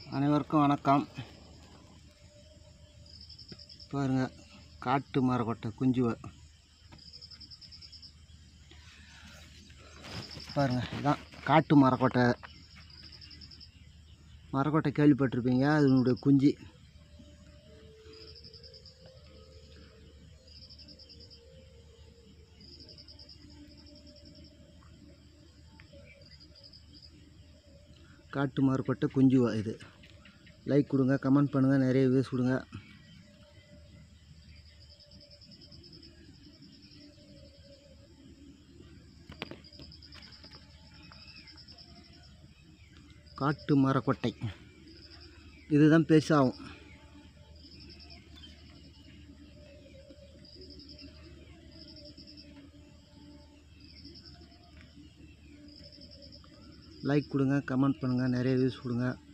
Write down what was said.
அனைவருக்கும் வணக்கம் பாருங்க காட்டு மரக்கொட்டை குஞ்சுவை பாருங்க இதான் காட்டு மரக்கொட்டை மரக்கொட்டை கேள்விப்பட்டிருப்பீங்க அதனுடைய குஞ்சு காட்டு மரக்கொட்டை குஞ்சுவா இது லைக் கொடுங்க கமெண்ட் பண்ணுங்கள் நிறைய வியூஸ் கொடுங்க காட்டு மரக்கொட்டை இதுதான் பெருசாகும் லைக் கொடுங்க கமெண்ட் பண்ணுங்கள் நிறைய வியூஸ் கொடுங்க